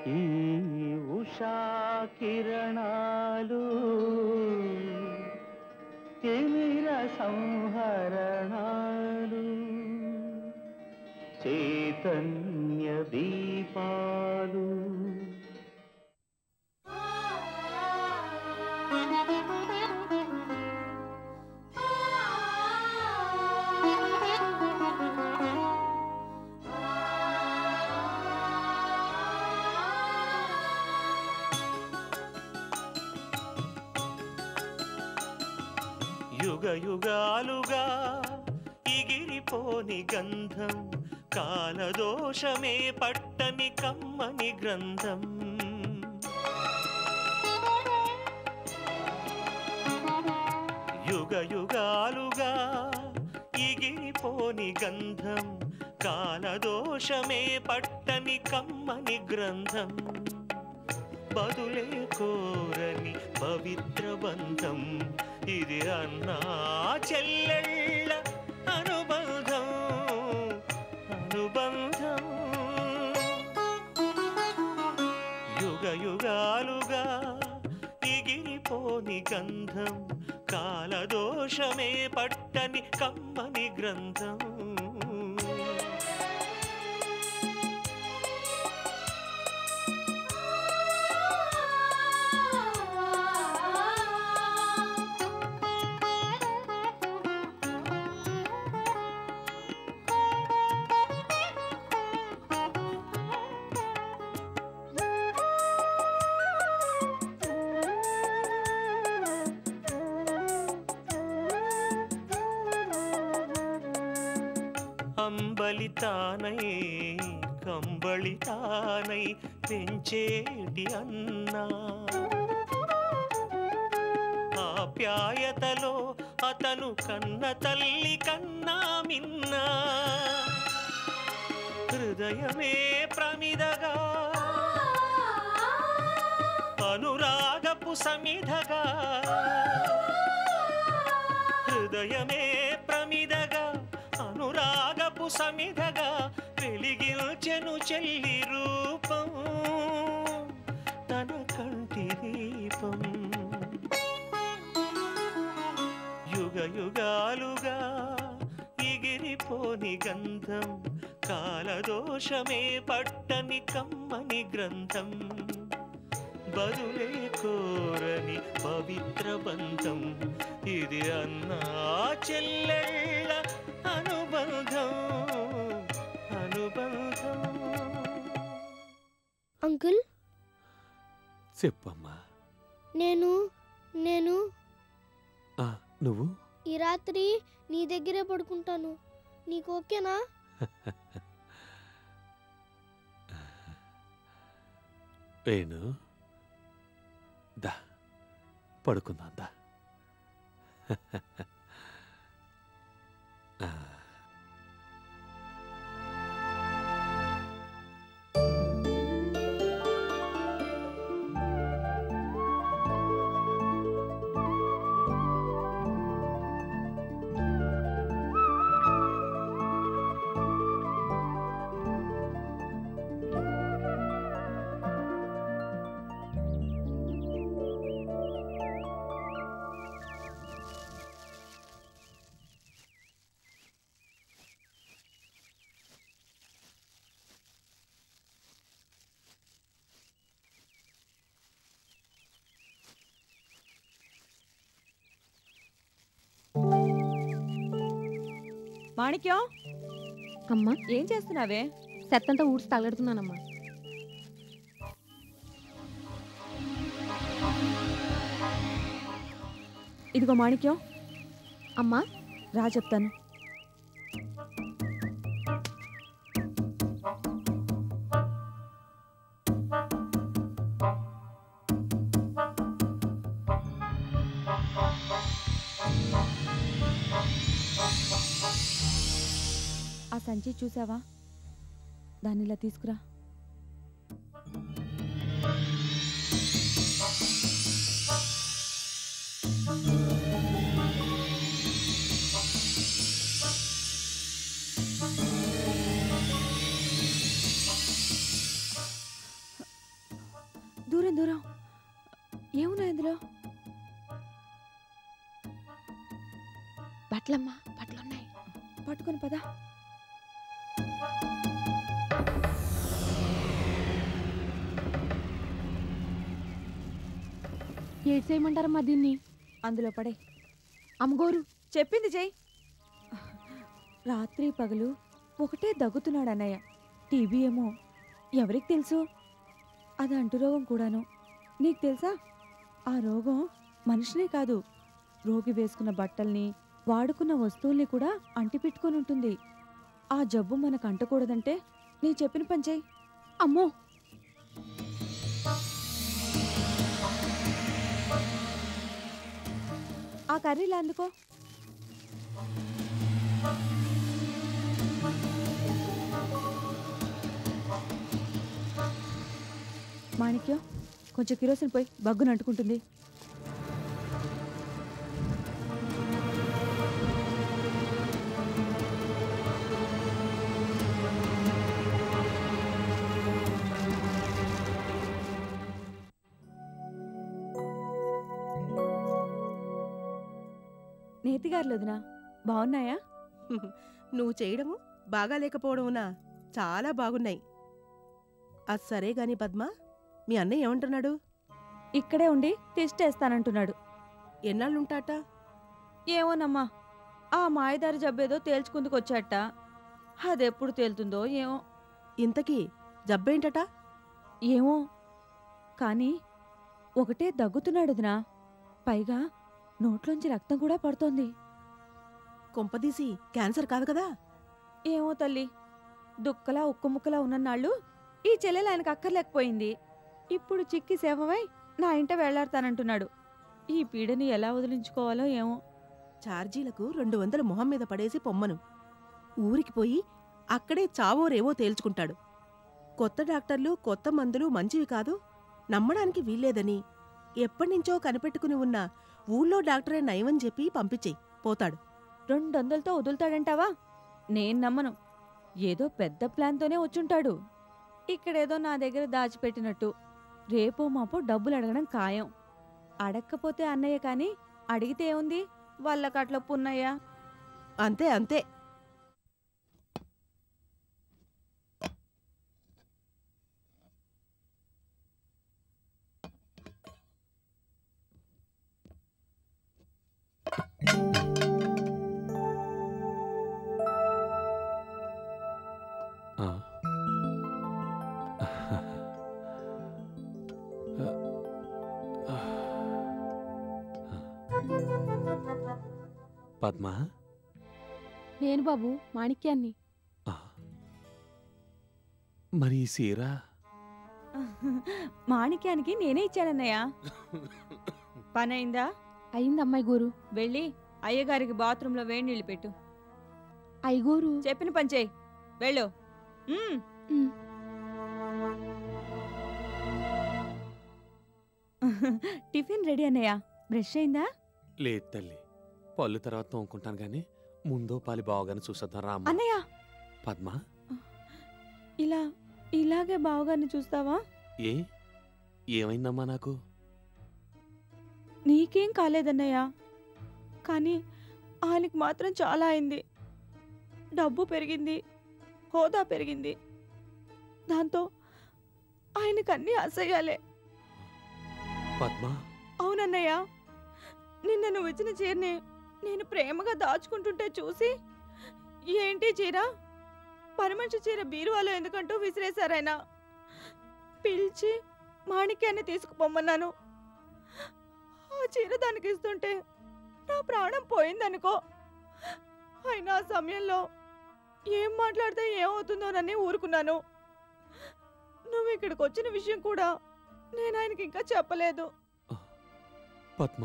ఈ ఉషా కిరణాలు తిమిర సంహరణాలు చైతన్య దీపాలు యుగ యుగాలుగా ఇగిరిపోని గంధం కాలదోషమే పట్టని కమ్మని గ్రంథం యుగ యుగాలుగా ఇగిరిపోని గంధం కాలదోషమే పట్టని కమ్మని గ్రంథం బదులే కోరని పవిత్ర బంధం ఇది అన్నా చెల్లెళ్ళ అనుబంధం అనుబంధం యుగ యుగాలుగా ఇగిరిపోని గంధం కాలదోషమే పట్టని కమ్మని గ్రంథం అంబలితానై కంబళితానై పెంచేటి అన్నా ఆప్యాయతలో అతను కన్న తల్లి కన్నా మిన్నా హృదయమే ప్రమిదగా అనురాగపు సమిధగా హృదయమే ప్రమిదగా అనురాగపు సమిధగా వెలిగించెను చెల్లి రూపం తన కంటి దీపం యుగ యుగాలుగా ఎగిరిపోని గంధం కాలదోషమే పట్టని కమ్మని గ్రంథం బదులే కోరని పవిత్ర బంధం ఇది అన్నా చెల్లెళ్ళ అనుబంధం అనుబంధం అంకుల్ చెప్పమ్మా నేను నేను ఆ, నువ్వు ఈ రాత్రి నీ దగ్గరే పడుకుంటాను నీకు ఓకేనా వేణు దా పడుకుందాం దా ఆ, మాణిక్యం అమ్మా ఏం చేస్తున్నావే చెత్తంతా ఊడ్చి తగలెడుతున్నానమ్మా ఇదిగో మాణిక్యం అమ్మా రా చెప్తాను ఆ సంచి చూసావా దాన్ని ఇలా తీసుకురా బట్టలమ్మా బట్టలున్నాయి పట్టుకొని పదా ఏడ్ చేయమంటారమ్మా దీన్ని అందులో పడే అమ్మగోరు చెప్పింది జై రాత్రి పగలు ఒకటే దగ్గుతున్నాడు అన్నయ్య టీబీ ఏమో ఎవరికి తెలుసు అది అంటురోగం కూడాను నీకు తెలుసా ఆ రోగం మనిషినే కాదు రోగి వేసుకున్న బట్టల్ని వాడుకున్న వస్తువుల్ని కూడా అంటిపెట్టుకొని ఉంటుంది ఆ జబ్బు మనకు అంటకూడదంటే నీ చెప్పిన పని చెయ్యి అమ్మో ఆ కర్రీలా అందుకో మాణిక్యం కొంచెం కిరోసిన్ పోయి బగ్గును అంటుకుంటుంది నేతిగారులు వదినా బాగున్నాయా నువ్వు చేయడము బాగా లేకపోవడమునా చాలా బాగున్నాయి అది సరే గాని పద్మ మీ అన్నయ్య ఏమంటున్నాడు ఇక్కడే ఉండి టెస్టేస్తానంటున్నాడు ఎన్నాళ్ళుంటాట ఏమోనమ్మా ఆ మాయదారి జబ్బేదో తేల్చుకుందుకు వచ్చాట అదెప్పుడు తేలుతుందో ఏమో ఇంతకీ జబ్బేంటట ఏమో కానీ ఒకటే దగ్గుతున్నాడు వదినా పైగా నోట్లోంచి రక్తం కూడా పడుతోంది కొంపదీసి క్యాన్సర్ కాదు కదా ఏమో తల్లి దుక్కలా ఉక్కుముక్కలా ఉన్ననాళ్ళు ఈ చెల్లెలు ఆయనకు అక్కర్లేకపోయింది ఇప్పుడు చిక్కి సేవమై నా ఇంట వేళ్లాడతానంటున్నాడు ఈ పీడని ఎలా వదిలించుకోవాలో ఏమో ఛార్జీలకు రెండు వందలు మొహం మీద పడేసి పొమ్మను ఊరికి పోయి అక్కడే చావో రేవో తేల్చుకుంటాడు కొత్త డాక్టర్లు కొత్త మందులు మంచివి కాదు నమ్మడానికి వీల్లేదని ఎప్పటినుంచో కనిపెట్టుకుని ఉన్న ఊళ్ళో డాక్టరే నయమని చెప్పి పంపించేయి పోతాడు రెండొందలతో వదులుతాడంటావా నేను నమ్మను ఏదో పెద్ద ప్లాన్తోనే వచ్చుంటాడు ఇక్కడేదో నా దగ్గర దాచిపెట్టినట్టు రేపో మాపో డబ్బులు అడగడం ఖాయం అడక్కపోతే అన్నయ్య కాని అడిగితే ఏముంది వాళ్ళకట్ల పున్నయ్య అంతే అంతే ఆ. పద్మ నేను బాబు మాణిక్యాన్ని ఆ. మరి ఈ సీర మాణిక్యానికి నేనే ఇచ్చానన్నయ్య పని అయిందా అయింది అమ్మాయి గోరు వెళ్ళి అయ్యగారికి బాత్రూంలో వేడి నీళ్ళు పెట్టు అయ్యగోరు చెప్పిన పని చేయి వెళ్ళు ఉమ్. ఉమ్. టిఫిన్ రెడీ అన్నయ్య బ్రష్ అయిందా లేదు తల్లి పళ్ళు తర్వాత తోముకుంటాను కానీ ముందో పాలి బావగానే చూసేద్దాం రామ్మ అన్నయ్య పద్మ ఇలా ఇలాగే బావగారిని చూస్తావా ఏ ఏమైందమ్మా నాకు నీకేం కాలేదన్నయ్య కానీ ఆయనకి మాత్రం చాలా అయింది డబ్బు పెరిగింది హోదా పెరిగింది దాంతో ఆయనకు అన్నీ అసహ్యాలే పద్మ అవునన్నయ్య నిన్న నువ్వు ఇచ్చిన చీరని నేను ప్రేమగా దాచుకుంటుంటే చూసి ఏంటి చీర పరమనిషి చీర బీరువాలో ఎందుకంటూ విసిరేశారాయన పిలిచి మాణిక్యాన్ని తీసుకుపోమన్నాను ఆ చీర దానికి ఇస్తుంటే నా ప్రాణం పోయిందనుకో అయినా ఆ సమయంలో ఏం మాట్లాడితే ఏమవుతుందోనని ఊరుకున్నాను నువ్వు ఇక్కడికి వచ్చిన విషయం కూడా నేను ఆయనకి ఇంకా చెప్పలేదు పద్మ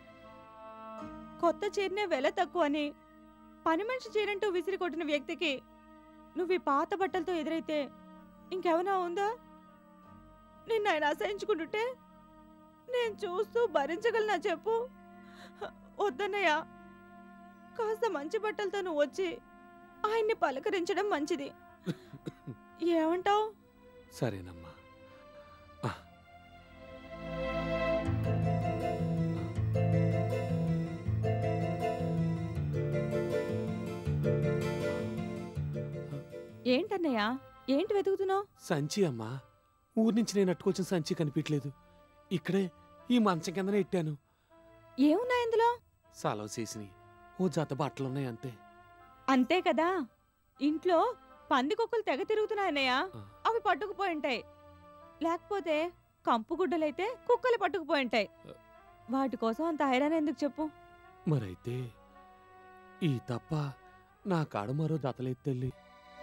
కొత్త చీరనే వెల తక్కువ అని పని మనిషి చీరంటూ విసిరి కొట్టిన వ్యక్తికి నువ్వు ఈ పాత బట్టలతో ఎదురైతే ఇంకెవనా ఉందా నిన్ను ఆయన అసహించుకుంటుంటే నేను చూస్తూ భరించగలనా చెప్పు వద్దన్నయ్య కాస్త మంచి బట్టలతో నువ్వు వచ్చి ఆయన్ని పలకరించడం మంచిది ఏమంటావు సరేనమ్మా ఆ. ఏంటన్నయ్య ఏంటి వెతుకుతున్నావు సంచి అమ్మా ఊరి నుంచి నేను అట్టుకొచ్చిన సంచి కనిపించలేదు ఇక్కడే ఈ మంచం కిందనే ఇట్టాను ఏమున్నాయి ఇందులో సెలవు చేసిని ఓ జత బట్టలున్నాయి అంతే అంతే కదా ఇంట్లో పందికొక్కులు తెగ తిరుగుతున్నాయన్నయ్య ఆ. అవి పట్టుకుపోయి ఉంటాయి లేకపోతే కంపు గుడ్డలైతే కుక్కలు పట్టుకుపోయి ఉంటాయి వాటి కోసం అంత హైరాణ ఎందుకు చెప్పు మరైతే ఈ తప్ప నా కాడ మరో దతలేదు తల్లి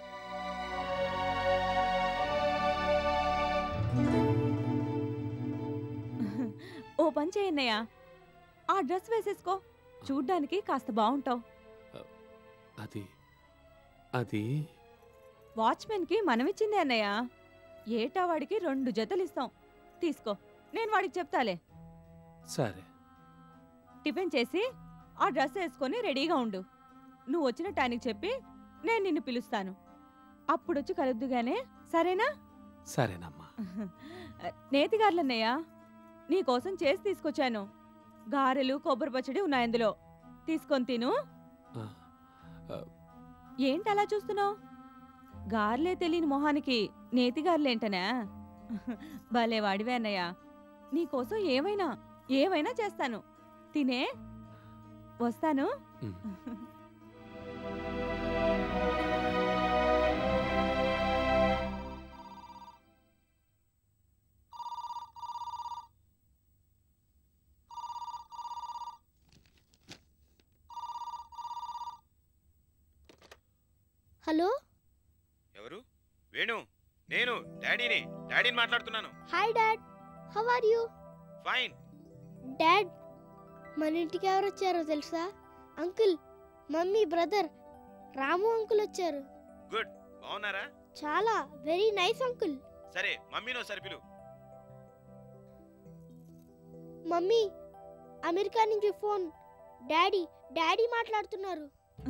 ఓ పని చేయన్నయ్య ఆ డ్రెస్ వేసేసుకో చూడ్డానికి కాస్త బాగుంటావు అది అది వాచ్మెన్ కి మనమిచ్చిందే అన్నయ్య ఏటా వాడికి రెండు జతలు ఇస్తాం తీసుకో నేను వాడికి చెప్తాలే సరే టిఫిన్ చేసి ఆ డ్రెస్ వేసుకొని రెడీగా ఉండు నువ్వు వచ్చిన టైంకి చెప్పి నేను నిన్ను పిలుస్తాను అప్పుడొచ్చి కలుద్దుగానే సరేనా సరేనమ్మా నేతిగారులన్నయ్య నీకోసం చేసి తీసుకొచ్చాను గారెలు కొబ్బరి పచ్చడి ఉన్నాయి అందులో తీసుకొని తిను ఆ, ఆ, ఏంటి అలా చూస్తున్నావు గార్లే తెలియని మొహానికి నేతిగారులేంటనా భలే వాడివే అన్నయ్య నీకోసం ఏమైనా ఏమైనా చేస్తాను తినే వస్తాను ఉమ్. హలో ఎవరు వేణు నేను డాడీని డాడీని మాట్లాడుతున్నాను hi dad how are you fine dad మన ఇంటికి ఎవరు వచ్చారో తెలుసా uncle mummy brother Ramu uncle వచ్చారు గుడ్ బాగున్నారా చాలా వెరీ నైస్ అంకుల్ సరే మమ్మీనో సరే పిలు మమ్మీ అమెరికా నుంచి ఫోన్ డాడీ డాడీ మాట్లాడుతున్నారు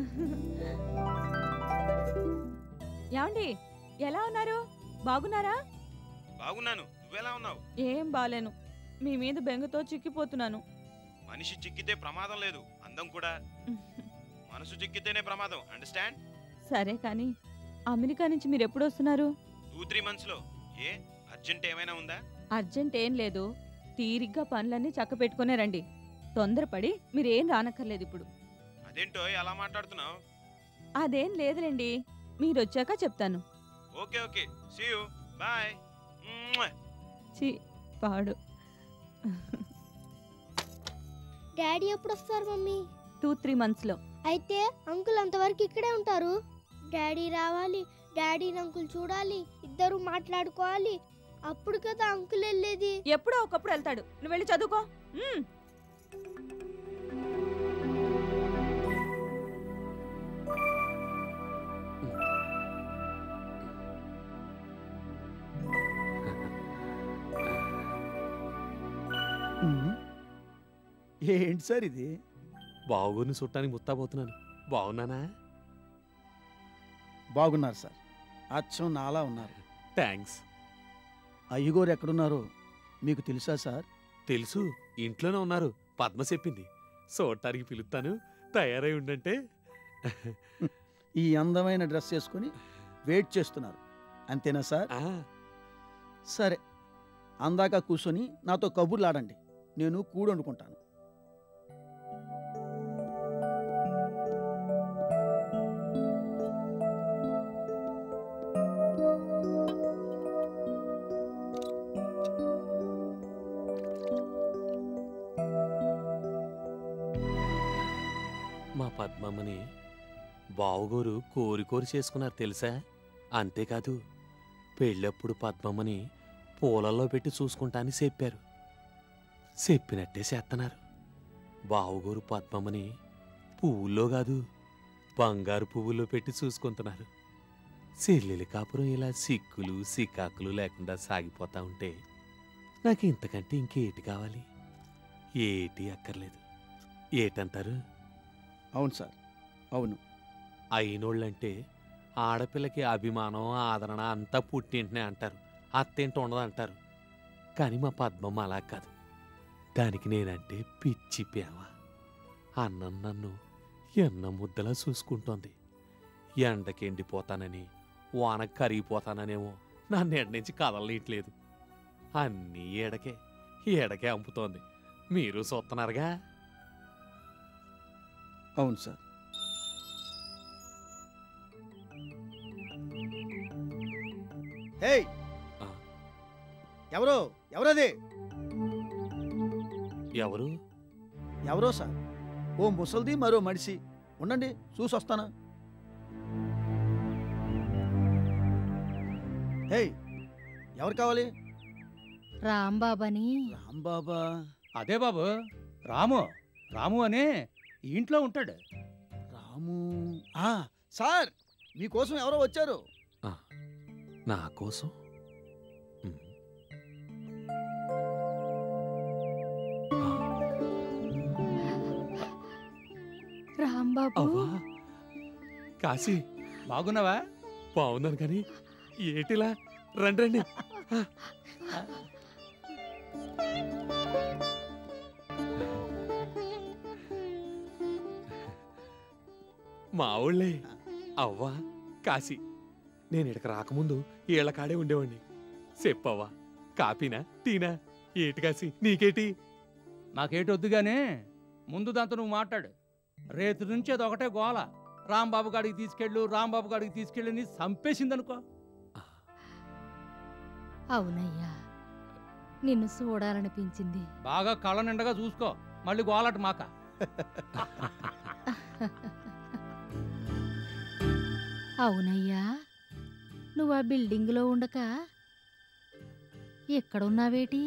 ఏమండి ఎలా ఉన్నారు బాగున్నారా బాగున్నాను నువ్వెలా ఉన్నావు ఏం బాలేను మీ మీద బెంగతో చిక్కిపోతున్నాను మనిషి చిక్కితే ప్రమాదం లేదు అందం కూడా మనసు చిక్కితేనే ప్రమాదం అండర్స్టాండ్ సరే కానీ అమెరికా నుంచి మీరు ఎప్పుడు వస్తున్నారు టూ త్రీ మంత్స్ లో ఏ అర్జెంట్ ఏమైనా ఉందా అర్జెంట్ ఏం లేదు తీరిగ్గా పనులన్నీ చక్క పెట్టుకునే రండి తొందరపడి మీరేం రానక్కర్లేదు ఇప్పుడు అదేంటో అలా మాట్లాడుతున్నావు అదేం లేదులేండి మీరు వచ్చాక చెప్తాను okay okay see you bye చి పాడు డాడీ ఎప్పుడు వస్తారు మమ్మీ టూ త్రీ మంత్స్లో అయితే అంకుల్ అంతవరకు ఇక్కడే ఉంటారు డాడీ రావాలి డాడీ అంకుల్ చూడాలి ఇద్దరు మాట్లాడుకోవాలి అప్పుడు కదా అంకుల్ వెళ్ళేది ఎప్పుడో ఒకప్పుడు వెళ్తాడు నువ్వు వెళ్ళి చదువుకో మ్మ్. ఉమ్. ఏంటి సార్ ఇది బావుగురిని చుట్టానికి ముత్తాపోతున్నాను బాగున్నానా బాగున్నారు సార్ అచ్చం నాలా ఉన్నారు థ్యాంక్స్ అయ్యగోరు ఎక్కడున్నారో మీకు తెలుసా సార్ తెలుసు ఇంట్లోనే ఉన్నారు పద్మ చెప్పింది చూడటానికి పిలుస్తాను తయారై ఉండంటే ఈ అందమైన డ్రెస్ వేసుకొని వెయిట్ చేస్తున్నారు అంతేనా సార్ ఆ, సరే అందాక కూర్చొని నాతో కబుర్లు ఆడండి నేను కూడొండుకుంటాను మా పద్మమ్మని బావుగోరు కోరి కోరి చేసుకున్నారు తెలుసా అంతేకాదు పెళ్ళప్పుడు పద్మమ్మని పూలల్లో పెట్టి చూసుకుంటా అని చెప్పారు చెప్పినట్టే చేస్తున్నారు బావుగోరు పద్మమ్మని పువ్వుల్లో కాదు బంగారు పువ్వుల్లో పెట్టి చూసుకుంటున్నారు చెల్లెలి కాపురం ఇలా సిక్కులు సిక్కాకులు లేకుండా సాగిపోతా ఉంటే నాకు ఇంతకంటే ఇంకేటి కావాలి ఏటి అక్కర్లేదు ఏటంటారు అవును సార్ అవును అయినోళ్ళంటే ఆడపిల్లకి అభిమానం ఆదరణ అంతా పుట్టింటనే అంటారు అత్తేంటి ఉండదు అంటారు కానీ మా పద్మమ్మ అలా కాదు దానికి నేనంటే పిచ్చి ప్రేమ అన్నం నన్ను ఎన్న ముద్దలా చూసుకుంటోంది ఎండకెండిపోతానని వానకు కరిగిపోతాననేమో నన్ను ఎడ నుంచి కదలనీయట్లేదు అన్నీ ఏడకే ఏడకే అంపుతోంది మీరు చూస్తున్నారుగా అవును సార్ హేయ్ ఆ. ఎవరు ఎవరది ఎవరు ఎవరో సార్ ఓ ముసల్ది మరో మనిషి ఉండండి చూసి వస్తాను హేయ్ ఎవరు కావాలి రాంబాబని రాంబాబా అదే బాబు రాము రాము అనే ఈ ఇంట్లో ఉంటాడు రాము ఆ, సార్ మీకోసం ఎవరో వచ్చారు నా కోసం ఉమ్. రాంబాబు అవ్వా కాశీ బాగున్నావా బాగున్నాను కానీ ఏటిలా రండి రండి మా ఊళ్ళే అవ్వా కాశీ నేను ఇక్కడికి రాకముందు ఈళ్ళ కాడే ఉండేవాడిని చెప్పవ్వా కాపీనా టీనా ఏటి కాశీ నీకేటి నాకేటొద్దు గానే ముందు దాంతో నువ్వు మాట్లాడు రేతి నుంచి అది ఒకటే గోల రాంబాబు గాడికి తీసుకెళ్ళు రాంబాబు గాడికి తీసుకెళ్ళు అని చంపేసిందనుకో అవునయ్యా నిన్ను చూడాలనిపించింది బాగా కళ్ళ నిండగా చూసుకో మళ్ళీ గోలట మాక అవునయ్యా నువ్వు ఆ బిల్డింగులో ఉండక ఎక్కడున్నావేటి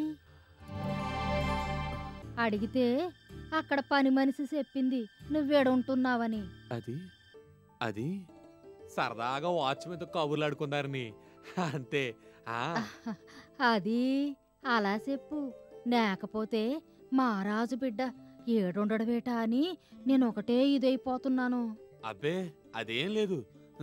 అడిగితే అక్కడ పని మనిషి చెప్పింది నువ్వేడుంటున్నావని అది అది సరదాగా వాచ్ మీద కబుర్లాడుకున్నారని అంతే ఆ అది అలా చెప్పు లేకపోతే మా రాజు బిడ్డ ఏడుండడవేటా అని నేను ఒకటే ఇదైపోతున్నాను అబ్బే అదేం లేదు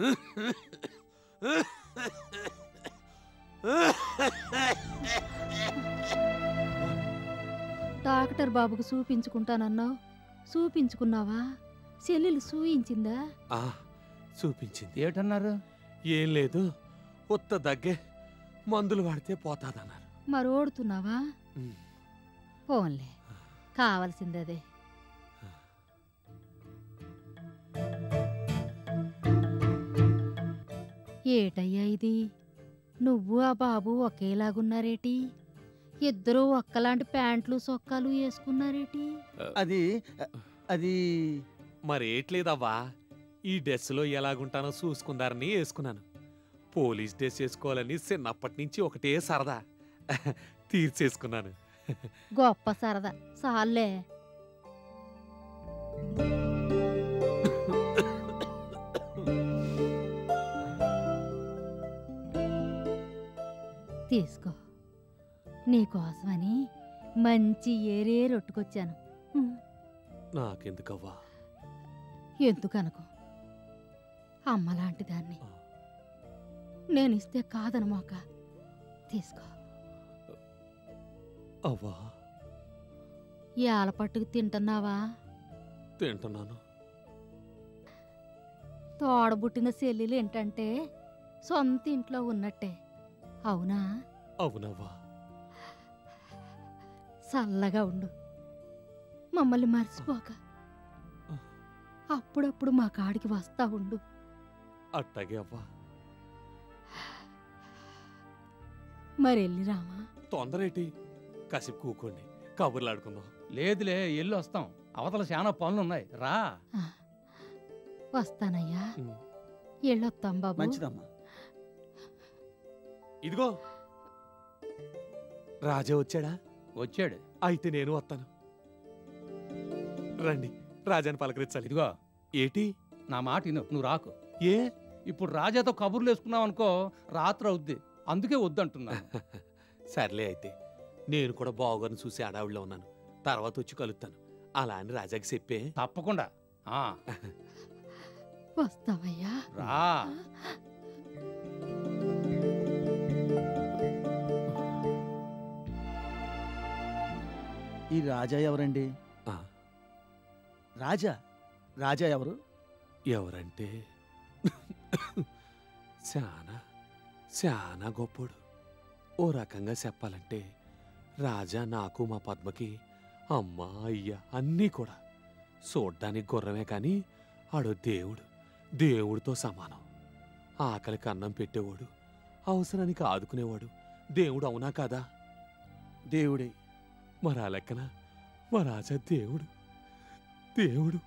డాక్టర్ బాబుకు చూపించుకుంటానన్నావు చూపించుకున్నావా చెల్లెలు సూయించిందా ఆ చూపించింది ఏటన్నారు ఏం లేదు ఉత్త దగ్గే మందులు వాడితే పోతాదన్నారు మరోడుతున్నావా ఉమ్. పోన్లే కావలసిందదే ఏటయ్యా ఇది నువ్వు ఆ బాబు ఒకేలాగున్నారేటి ఇద్దరూ ఒక్కలాంటి ప్యాంట్లు సొక్కాలు వేసుకున్నారేటి అది అది మరేట్లేదవ్వా ఈ డ్రెస్సులో ఎలాగుంటానో చూసుకుందారని వేసుకున్నాను పోలీస్ డ్రెస్ వేసుకోవాలని చిన్నప్పటి నుంచి ఒకటే సరదా తీర్చేసుకున్నాను గొప్ప సరదా సాల్లే తీసుకో నీకోసమని మంచి ఏరే రొట్టుకొచ్చాను ఉమ్, నాకెందుకవ్వా ఎందుకనుకో అమ్మలాంటి దాన్ని నేనిస్తే కాదనమాక తీసుకో అవ్వా ఏల పట్టుకు తింటున్నావా తింటున్నాను తోడబుట్టిన చెల్లెలు ఏంటంటే సొంత ఇంట్లో ఉన్నట్టే అవునా అవునవ్వా చల్లగా ఉండు మమ్మల్ని మర్చిపోక అప్పుడప్పుడు మా కాడికి వస్తా ఉండు అట్టాగే అవ్వా మరెళ్ళి రామా తొందరేటి కాసేపు కూకోండి కబుర్లాడుకుందాం లేదులే ఎల్లు వస్తాం అవతల చాలా పనులున్నాయి రా ఆ, వస్తానయ్యా ఉమ్. ఎళ్ళొత్తాం బాబు మంచిదమ్మా ఇదిగో రాజా వచ్చాడా వచ్చాడు అయితే నేను వస్తాను రండి రాజాని పలకరించాలి ఇదిగో ఏటి నా మాట విను నువ్వు రాకు ఏ ఇప్పుడు రాజాతో కబుర్లు వేసుకున్నావు అనుకో రాత్రి అవుద్ది అందుకే వద్దంటున్నా సర్లే అయితే నేను కూడా బావగారిని చూసి అడావిడిలో ఉన్నాను తర్వాత వచ్చి కలుస్తాను అలా అని రాజాకి చెప్పే తప్పకుండా ఆ వస్తావయ్యా రా ఈ రాజా ఎవరండి ఆ, రాజా రాజా ఎవరు ఎవరంటే చాలా చాలా గొప్పోడు ఓ రకంగా చెప్పాలంటే రాజా నాకు మా పద్మకి అమ్మ అయ్య అన్నీ కూడా చూడ్డానికి గుర్రమే కానీ ఆడో దేవుడు దేవుడితో సమానం ఆకలికి అన్నం పెట్టేవాడు అవసరానికి ఆదుకునేవాడు దేవుడు అవునా కాదా దేవుడే మరి ఆ లెక్కన మా రాజా దేవుడు దేవుడు